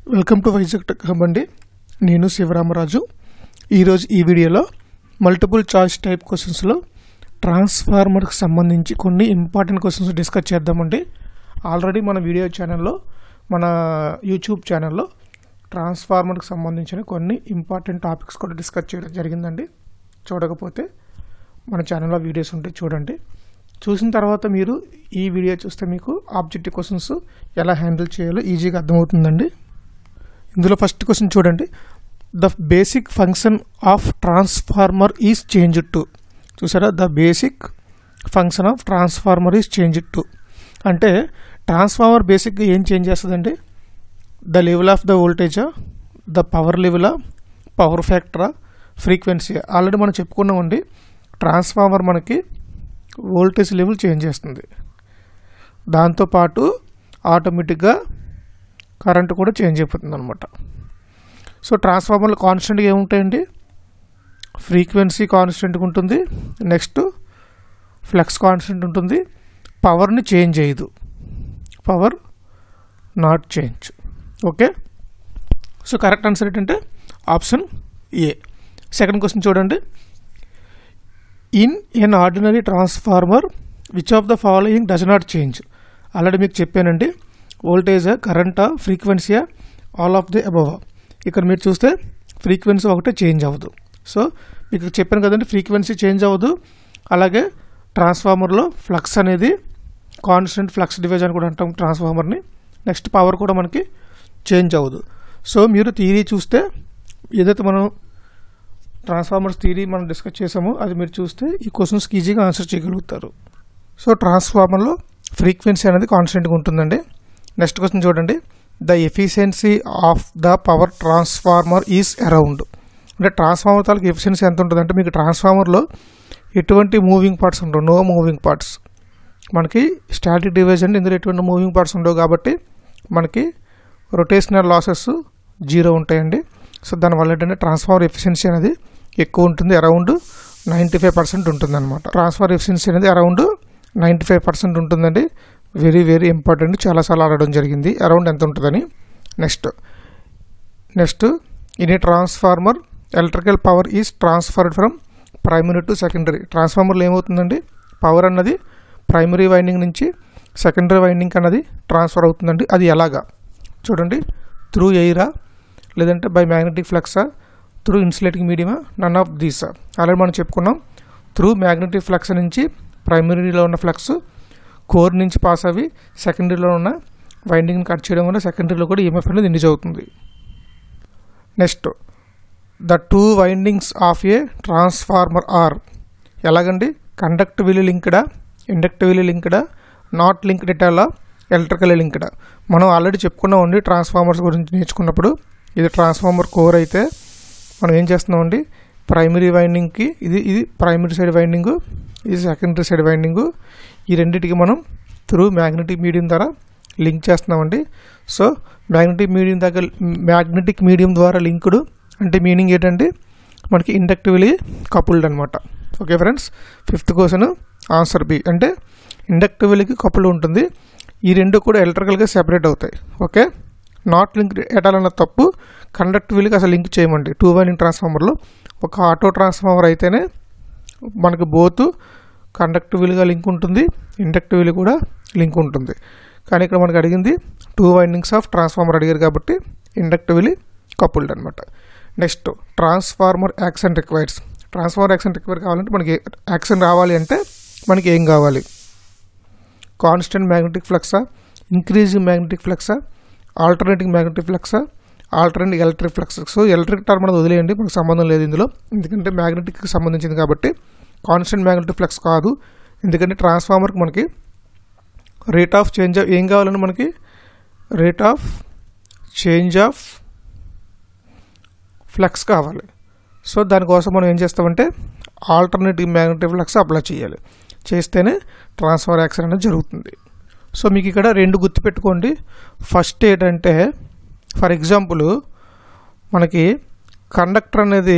welcome to Vizag tech hub అండి నేను శివరామరాజు ఈరోజు ఈ వీడియోలో మల్టిపుల్ చాయిస్ టైప్ క్వశ్చన్స్లో ట్రాన్స్ఫార్మర్కి సంబంధించి కొన్ని ఇంపార్టెంట్ క్వశ్చన్స్ డిస్కస్ చేద్దామండి ఆల్రెడీ మన వీడియో ఛానల్లో మన యూట్యూబ్ ఛానల్లో ట్రాన్స్ఫార్మర్కి సంబంధించిన కొన్ని ఇంపార్టెంట్ టాపిక్స్ కూడా డిస్కస్ చేయడం జరిగిందండి చూడకపోతే మన ఛానల్లో వీడియోస్ ఉంటే చూడండి చూసిన తర్వాత మీరు ఈ వీడియో చూస్తే మీకు ఆబ్జెక్టివ్ క్వశ్చన్స్ ఎలా హ్యాండిల్ చేయాలో ఈజీగా అర్థమవుతుందండి ఇందులో ఫస్ట్ క్వశ్చన్ చూడండి the basic function of transformer is change to చూసారా the basic function of transformer is change to అంటే ట్రాన్స్ఫార్మర్ బేసిక్గా ఏం చేంజ్ చేస్తుందండి ద లెవెల్ ఆఫ్ ద వోల్టేజా ద పవర్ లెవెలా పవర్ ఫ్యాక్టరా ఫ్రీక్వెన్సీ ఆల్రెడీ మనం చెప్పుకున్నామండి ట్రాన్స్ఫార్మర్ మనకి వోల్టేజ్ లెవెల్ చేంజ్ చేస్తుంది దాంతోపాటు ఆటోమేటిక్గా కరెంట్ కూడా చేంజ్ అయిపోతుంది అనమాట సో ట్రాన్స్ఫార్మర్లు కాన్స్టెంట్గా ఏముంటాయండి ఫ్రీక్వెన్సీ కాన్స్టెంట్గా ఉంటుంది నెక్స్ట్ ఫ్లెక్స్ కాన్స్టెంట్ ఉంటుంది పవర్ని చేంజ్ చేయదు power not change okay so correct answer ఏంటంటే ఆప్షన్ ఏ సెకండ్ క్వశ్చన్ చూడండి in an ordinary transformer which of the following does not change already మీకు చెప్పానండి వోల్టేజ్ కరెంటా ఫ్రీక్వెన్సీయా ఆల్ ఆఫ్ ది అబవ్ ఇక్కడ మీరు చూస్తే ఫ్రీక్వెన్సీ ఒకటే చేంజ్ అవ్వదు సో మీకు చెప్పాను కదండి ఫ్రీక్వెన్సీ చేంజ్ అవ్వదు అలాగే ట్రాన్స్ఫార్మర్లో ఫ్లక్స్ అనేది కాన్స్టెంట్ ఫ్లక్స్ డివిజన్ కూడా అంటాం ట్రాన్స్ఫార్మర్ని నెక్స్ట్ పవర్ కూడా మనకి చేంజ్ అవ్వదు సో మీరు థియరీ చూస్తే ఏదైతే మనం ట్రాన్స్ఫార్మర్స్ థియరీ మనం డిస్కస్ చేసామో అది మీరు చూస్తే ఈ క్వశ్చన్స్కి ఈజీగా ఆన్సర్ చేయగలుగుతారు సో ట్రాన్స్ఫార్మర్లో ఫ్రీక్వెన్సీ అనేది కాన్స్టెంట్గా ఉంటుందండి నెక్స్ట్ క్వశ్చన్ చూడండి the efficiency of the power transformer is around అంటే ట్రాన్స్ఫార్మర్ తాలూకు ఎఫిషియన్సీ ఎంత ఉంటుందంటే మీకు ట్రాన్స్ఫార్మర్లో ఎటువంటి మూవింగ్ పార్ట్స్ ఉండవు నో మూవింగ్ పార్ట్స్ మనకి స్టాటిక్ డివిజన్ ఇందులో ఎటువంటి మూవింగ్ పార్ట్స్ ఉండవు కాబట్టి మనకి రొటేషనల్ లాసెస్ జీరో ఉంటాయండి సో దానివల్ల ఏంటంటే ట్రాన్స్ఫార్మర్ ఎఫిషియన్సీ అనేది ఎక్కువ ఉంటుంది అరౌండ్ నైంటీ ఫైవ్ పర్సెంట్ ఉంటుంది అనమాట ట్రాన్స్ఫర్ ఎఫిషియన్సీ అనేది అరౌండ్ నైంటీ ఫైవ్ పర్సెంట్ ఉంటుందండి వెరీ వెరీ ఇంపార్టెంట్ చాలాసార్లు అడగడం జరిగింది అరౌండ్ ఎంత ఉంటుందని next next in a transformer electrical power is transferred from primary to secondary ట్రాన్స్ఫార్మర్లో ఏమవుతుందండి పవర్ అన్నది ప్రైమరీ వైండింగ్ నుంచి సెకండరీ వైండింగ్ అన్నది ట్రాన్స్ఫర్ అవుతుందండి అది ఎలాగా చూడండి త్రూ ఎయిరా లేదంటే బై మ్యాగ్నెటిక్ ఫ్లక్సా త్రూ ఇన్సులేటింగ్ మీడియమా నన్ ఆఫ్ దీస్ ఆల్రెడీ మనం చెప్పుకున్నాం త్రూ మ్యాగ్నెటిక్ ఫ్లక్స్ నుంచి ప్రైమరీలో ఉన్న ఫ్లక్స్ కోర్ నుంచి పాస్ అవి సెకండరీలో ఉన్న వైండింగ్ని కట్ చేయడం వల్ల సెకండరీలో కూడా ఈఎంఎఫ్ అనేది ఇండిజ్ అవుతుంది next the two windings of a transformer are ఎలాగండి కండక్టివ్లీ లింక్డా ఇండక్టివ్లీ లింక్డా నాట్ లింక్డ్ ఇటాలా ఎలక్ట్రికల్ లింక్డా మనం ఆల్రెడీ చెప్పుకున్నామండి ట్రాన్స్ఫార్మర్స్ గురించి నేర్చుకున్నప్పుడు ఇది ట్రాన్స్ఫార్మర్ కోర్ అయితే మనం ఏం చేస్తున్నామండి ప్రైమరీ వైండింగ్కి ఇది ఇది ప్రైమరీ సైడ్ వైండింగు ఇది సెకండరీ సైడ్ వైండింగు ఈ రెండింటికి మనం త్రూ మ్యాగ్నెటిక్ మీడియం ద్వారా లింక్ చేస్తున్నామండి సో మ్యాగ్నెటిక్ మీడియం దగ్గర మ్యాగ్నెటిక్ మీడియం ద్వారా లింక్డ్ అంటే మీనింగ్ ఏంటంటే మనకి ఇండక్టివ్లీ కపుల్డ్ అనమాట okay friends fifth question answer B అంటే ఇండక్టివ్లీకి కపుల్డ్ ఉంటుంది ఈ రెండు కూడా ఎలక్ట్రికల్గా సెపరేట్ అవుతాయి ఓకే నాట్ లింక్ ఎటాలన్న తప్పు కండక్టివ్లీకి అసలు లింక్ చేయమండి టూ వైండింగ్ ట్రాన్స్ఫార్మర్లో ఒక ఆటో ట్రాన్స్ఫార్మర్ అయితేనే మనకి బోత్ కండక్టివ్లీగా లింక్ ఉంటుంది ఇండక్టివ్లీ కూడా లింక్ ఉంటుంది కానీ ఇక్కడ మనకు అడిగింది టూ వైండింగ్స్ ఆఫ్ ట్రాన్స్ఫార్మర్ అడిగారు కాబట్టి ఇండక్టివ్లీ కపుల్డ్ అనమాట next transformer action requires transformer action require కావాలంటే మనకి యాక్షన్ రావాలి అంటే మనకి ఏం కావాలి కాన్స్టెంట్ మ్యాగ్నెటిక్ ఫ్లక్సా ఇంక్రీజింగ్ మ్యాగ్నెటిక్ ఫ్లక్సా ఆల్టర్నేటింగ్ మ్యాగ్నెటిక్ ఫ్లక్సా alternating electric flux so electric term అనేది వదిలేయండి మనకు సంబంధం లేదు ఇందులో ఎందుకంటే మ్యాగ్నెటిక్కి సంబంధించింది కాబట్టి కాన్స్టెంట్ మ్యాగ్నెటిక్ ఫ్లక్స్ కాదు ఎందుకంటే ట్రాన్స్ఫార్మర్కి మనకి రేట్ ఆఫ్ చేంజ్ ఆఫ్ ఏం కావాలండి మనకి rate of change of flux కావాలి సో దానికోసం మనం ఏం చేస్తామంటే ఆల్టర్నేటివ్ మ్యాగ్నెటిక్ ఫ్లక్స్ అప్లై చేయాలి చేస్తేనే ట్రాన్స్ఫర్ యాక్షన్ అనేది జరుగుతుంది సో మీకు ఇక్కడ రెండు గుర్తుపెట్టుకోండి ఫస్ట్ ఏంటంటే ఫర్ ఎగ్జాంపుల్ మనకి కండక్టర్ అనేది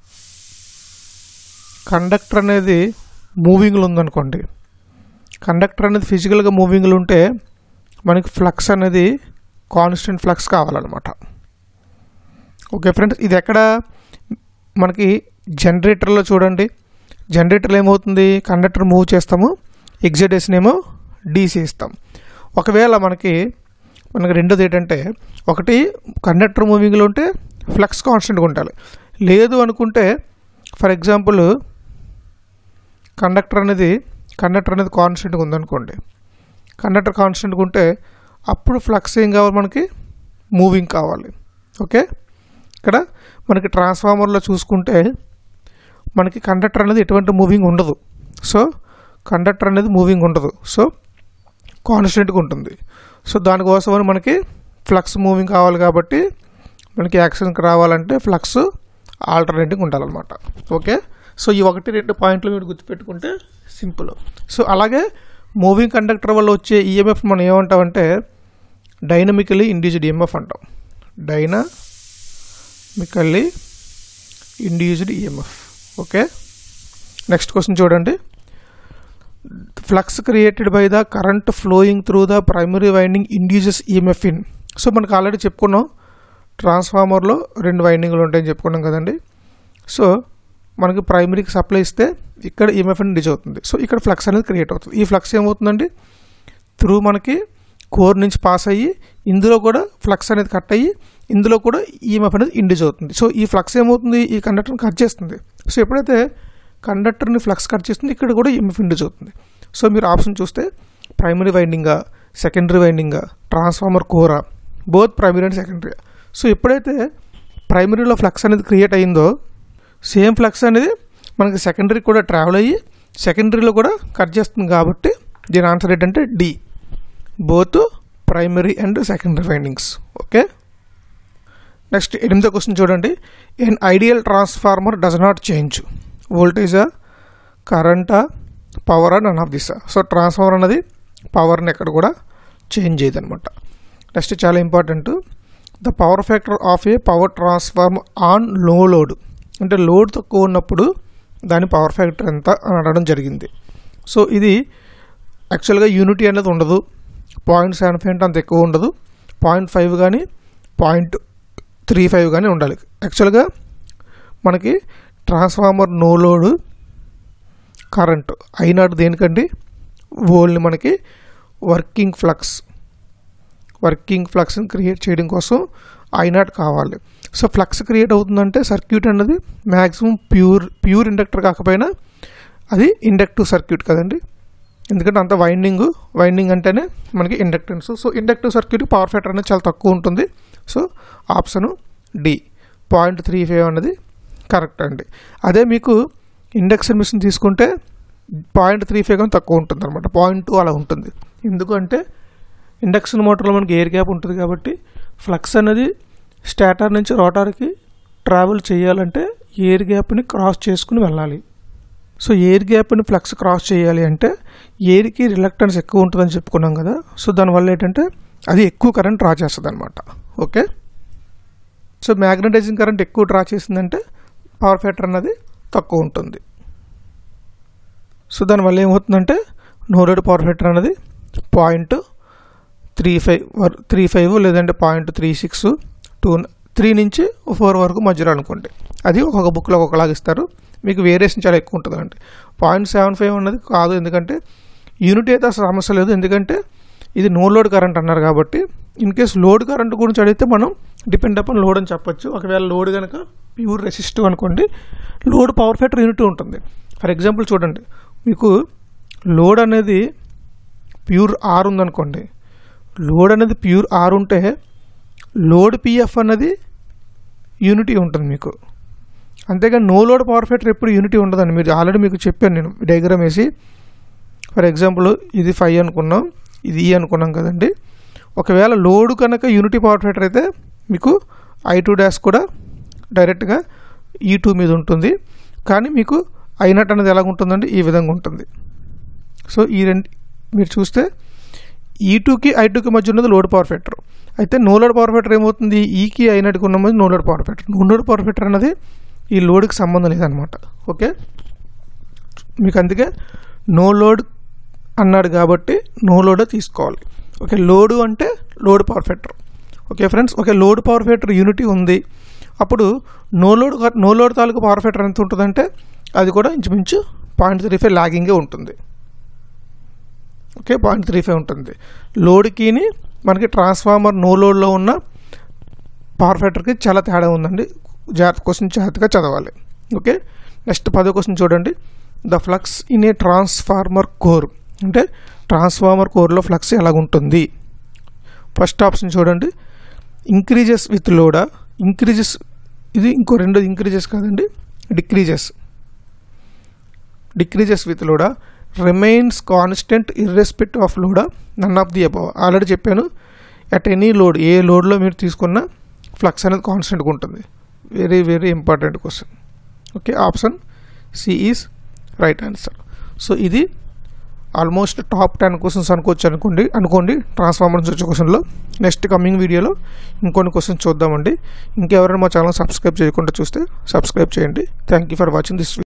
కండక్టర్ అనేది మూవింగ్లో ఉందనుకోండి కండక్టర్ అనేది ఫిజికల్గా మూవింగ్లో ఉంటే మనకి ఫ్లక్స్ అనేది కాన్స్టెంట్ ఫ్లక్స్ కావాలన్నమాట ఓకే ఫ్రెండ్స్ ఇది ఎక్కడ మనకి జనరేటర్లో చూడండి జనరేటర్లో ఏమవుతుంది కండక్టర్ మూవ్ చేస్తాము ఎగ్జైటేషన్ ఏమో డీసీ ఇస్తాం ఒకవేళ మనకి మనకి రెండోది ఏంటంటే ఒకటి కండక్టర్ మూవింగ్లో ఉంటే ఫ్లక్స్ కాన్స్టెంట్గా ఉండాలి లేదు అనుకుంటే ఫర్ ఎగ్జాంపుల్ కండక్టర్ అనేది కండక్టర్ అనేది కాన్స్టెంట్గా ఉందనుకోండి కండక్టర్ కాన్స్టెంట్గా ఉంటే అప్పుడు ఫ్లక్స్ ఏం కావాలి మనకి మూవింగ్ కావాలి ఓకే ఇక్కడ మనకి ట్రాన్స్ఫార్మర్లో చూసుకుంటే మనకి కండక్టర్ అనేది ఎటువంటి మూవింగ్ ఉండదు సో కండక్టర్ అనేది మూవింగ్ ఉండదు సో కాన్స్టెంట్గా ఉంటుంది సో దానికోసమని మనకి ఫ్లక్స్ మూవింగ్ కావాలి కాబట్టి మనకి యాక్సిడెంట్కి రావాలంటే ఫ్లక్స్ ఆల్టర్నేటింగ్ ఉండాలన్నమాట ఓకే సో ఈ ఒకటి రెండు పాయింట్లు మీరు గుర్తుపెట్టుకుంటే సింపుల్ సో అలాగే మూవింగ్ కండక్టర్ వల్ల వచ్చే ఈఎంఎఫ్ మనం ఏమంటామంటే డైనమికలీ ఇండ్యూస్డ్ ఈఎంఎఫ్ అంటాం dynamically induced EMF okay next question చూడండి flux created by the current flowing through the primary winding induces EMF in so మనకు ఆల్రెడీ చెప్పుకున్నాం ట్రాన్స్ఫార్మర్లో రెండు వైండింగ్లు ఉంటాయని చెప్పుకున్నాం కదండి సో మనకి ప్రైమరీకి సప్లై ఇస్తే ఇక్కడ ఈఎంఎఫ్ ఇండ్యూస్ అవుతుంది సో ఇక్కడ ఫ్లక్స్ అనేది క్రియేట్ అవుతుంది ఈ ఫ్లక్స్ ఏమవుతుందండి త్రూ మనకి కోర్ నుంచి పాస్ అయ్యి ఇందులో కూడా ఫ్లక్స్ అనేది కట్ అయ్యి ఇందులో కూడా ఈఎంఎఫ్ అనేది ఇండ్యూస్ అవుతుంది సో ఈ ఫ్లక్స్ ఏమవుతుంది ఈ కండక్టర్ని కట్ చేస్తుంది సో ఎప్పుడైతే కండక్టర్ని ఫ్లక్స్ కట్ చేస్తుంది ఇక్కడ కూడా ఈఎంఎఫ్ ఇండ్యూస్ అవుతుంది సో మీరు ఆప్షన్ చూస్తే ప్రైమరీ వైండింగా సెకండరీ వైండింగా ట్రాన్స్ఫార్మర్ కోరా both primary and secondary so ఎప్పుడైతే ప్రైమరీలో ఫ్లక్స్ అనేది క్రియేట్ అయిందో సేమ్ ఫ్లక్స్ అనేది మనకి సెకండరీ కూడా ట్రావెల్ అయ్యి సెకండరీలో కూడా కట్ చేస్తుంది కాబట్టి దీని ఆన్సర్ ఏంటంటే D both primary and secondary windings okay next ఎనిమిదో క్వశ్చన్ చూడండి an ideal transformer does not change వోల్టేజా కరెంటా power and none of this so transformer అనేది పవర్ని ఎక్కడ కూడా చేంజ్ చేయదు అనమాట నెక్స్ట్ చాలా important the power factor of a power transform on low load అంటే లోడ్ తక్కువ ఉన్నప్పుడు దాని పవర్ ఫ్యాక్టర్ ఎంత అని అడగడం జరిగింది సో ఇది యాక్చువల్గా యూనిటీ అనేది ఉండదు పాయింట్ సెవెన్ ఫైవ్ అంటే అంత ఎక్కువ ఉండదు పాయింట్ ఫైవ్ కానీ పాయింట్ త్రీ ఫైవ్ కానీ ఉండాలి యాక్చువల్గా మనకి ట్రాన్స్ఫార్మర్ నో లోడ్ కరెంట్ అయినాడు దేనికండి ఓన్లీ మనకి వర్కింగ్ ఫ్లక్స్ వర్కింగ్ ఫ్లక్స్ని క్రియేట్ చేయడం కోసం ఐనాట్ కావాలి సో ఫ్లక్స్ క్రియేట్ అవుతుందంటే సర్క్యూట్ అన్నది మ్యాక్సిమం ప్యూర్ ప్యూర్ ఇండక్టర్ కాకపోయినా అది ఇండక్టివ్ సర్క్యూట్ కదండి ఎందుకంటే అంత వైండింగ్ వైండింగ్ అంటేనే మనకి inductance so inductive circuit power factor అనేది చాలా తక్కువ ఉంటుంది so option D point three five అనేది కరెక్ట్ అండి అదే మీకు ఇండక్షన్ మిషన్ తీసుకుంటే పాయింట్ త్రీ ఫైవ్ కానీ తక్కువ ఉంటుంది అనమాట పాయింట్ టూ అలా ఉంటుంది ఎందుకంటే ఇండక్షన్ మోటార్లో మనకి ఎయిర్ గ్యాప్ ఉంటుంది కాబట్టి ఫ్లక్స్ అనేది స్టాటర్ నుంచి రోటార్కి ట్రావెల్ చేయాలంటే ఎయిర్ గ్యాప్ని క్రాస్ చేసుకుని వెళ్ళాలి సో ఎయిర్ గ్యాప్ని ఫ్లక్స్ క్రాస్ చేయాలి అంటే ఎయిర్కి రిలక్టెన్స్ ఎక్కువ ఉంటుందని చెప్పుకున్నాం కదా సో దానివల్ల ఏంటంటే అది ఎక్కువ కరెంట్ డ్రా చేస్తుంది అనమాట ఓకే సో మ్యాగ్నటైజింగ్ కరెంట్ ఎక్కువ డ్రా చేసిందంటే పవర్ ఫ్యాక్టర్ అన్నది తక్కువ ఉంటుంది సో దానివల్ల ఏమవుతుందంటే నోలోడ్ పవర్ ఫ్యాక్టర్ అనేది point three five three five లేదంటే point three six two three నుంచి ఫోర్ వరకు మధ్యలో అనుకోండి అది ఒక్కొక్క బుక్లో ఒక్కొక్కలాగా ఇస్తారు మీకు వేరియేషన్ చాలా ఎక్కువ ఉంటుంది అంటే పాయింట్ సెవెన్ ఫైవ్ అన్నది కాదు ఎందుకంటే యూనిట్ అయితే అసలు సమస్య లేదు ఎందుకంటే ఇది నో లోడ్ కరెంట్ అన్నారు కాబట్టి ఇన్ కేస్ లోడ్ కరెంట్ గురించి అడిగితే మనం డిపెండ్ అపాన్ లోడ్ అని చెప్పొచ్చు ఒకవేళ లోడ్ కనుక ప్యూర్ రెసిస్టివ్ అనుకోండి లోడ్ పవర్ ఫ్యాక్టర్ యూనిట్ ఉంటుంది ఫర్ ఎగ్జాంపుల్ చూడండి మీకు లోడ్ అనేది ప్యూర్ ఆర్ ఉందనుకోండి లోడ్ అనేది ప్యూర్ ఆర్ ఉంటే లోడ్ పిఎఫ్ అన్నది యూనిటీ ఉంటుంది మీకు అంతేగాని నో లోడ్ పవర్ ఫ్యాక్టర్ ఎప్పుడు యూనిటీ ఉండదండి మీరు ఆల్రెడీ మీకు చెప్పాను నేను డయాగ్రామ్ వేసి ఫర్ ఎగ్జాంపుల్ ఇది ఫైవ్ అనుకున్నాం ఇది ఈ అనుకున్నాం కదండి ఒకవేళ లోడ్ కనుక యూనిటీ పవర్ ఫ్యాక్టర్ అయితే మీకు ఐ టూ డాష్ కూడా డైరెక్ట్గా ఈ టూ మీద ఉంటుంది కానీ మీకు ఐనట్ అనేది ఎలాగ ఉంటుందండి ఈ విధంగా ఉంటుంది సో ఈ రెండు మీరు చూస్తే ఈ టూకి ఐ టూకి మధ్య ఉన్నది లోడ్ పవర్ ఫ్యాక్టర్ అయితే నో లోడ్ పవర్ ఫ్యాక్టర్ ఏమవుతుంది ఈకి ఐనట్కి ఉన్న మధ్య no load power factor no load power factor అనేది ఈ లోడ్కి సంబంధం లేదనమాట ఓకే మీకు అందుకే నో లోడ్ అన్నాడు కాబట్టి నో లోడే తీసుకోవాలి ఓకే లోడు అంటే load power factor okay friends okay load power factor unity ఉంది అప్పుడు నో లోడ్ నో లోడ్ తాలూకు పవర్ ఫ్యాక్టర్ ఎంత ఉంటుందంటే అది కూడా ఇంచుమించు పాయింట్ త్రీ ఫైవ్ లాగింగే ఉంటుంది ఓకే పాయింట్ త్రీ ఫైవ్ ఉంటుంది లోడ్కిని మనకి ట్రాన్స్ఫార్మర్ నో లోడ్లో ఉన్న పవర్ ఫ్యాక్టర్కి చాలా తేడా ఉందండి జాగ్రత్త క్వశ్చన్ జాగ్రత్తగా చదవాలి ఓకే నెక్స్ట్ పదో క్వశ్చన్ చూడండి the flux in a transformer core అంటే ట్రాన్స్ఫార్మర్ కోర్లో ఫ్లక్స్ ఎలాగుంటుంది ఫస్ట్ ఆప్షన్ చూడండి ఇంక్రీజెస్ విత్ లోడా ఇంక్రీజెస్ ఇది ఇంకో రెండు ఇంక్రీజెస్ కాదండి డిక్రీజెస్ డిక్రీజెస్ విత్ లోడా రిమైన్స్ కాన్స్టెంట్ ఇర్రెస్పెక్టివ్ ఆఫ్ లోడా none of the above already చెప్పాను అట్ ఎనీ లోడ్ ఏ లోడ్లో మీరు తీసుకున్న ఫ్లక్స్ అనేది కాన్స్టెంట్గా ఉంటుంది very very important question okay option C is right answer so ఇది ఆల్మోస్ట్ టాప్ టెన్ క్వశ్చన్స్ అనుకోవచ్చు అనుకోండి అనుకోండి ట్రాన్స్ఫార్మర్ నుంచి వచ్చే క్వశ్చన్లో నెక్స్ట్ కమింగ్ వీడియోలో ఇంకొన్ని క్వశ్చన్స్ చూద్దామండి ఇంకెవరైనా మా ఛానల్ సబ్స్క్రైబ్ చేయకుండా చూస్తే సబ్స్క్రైబ్ చేయండి thank you for watching this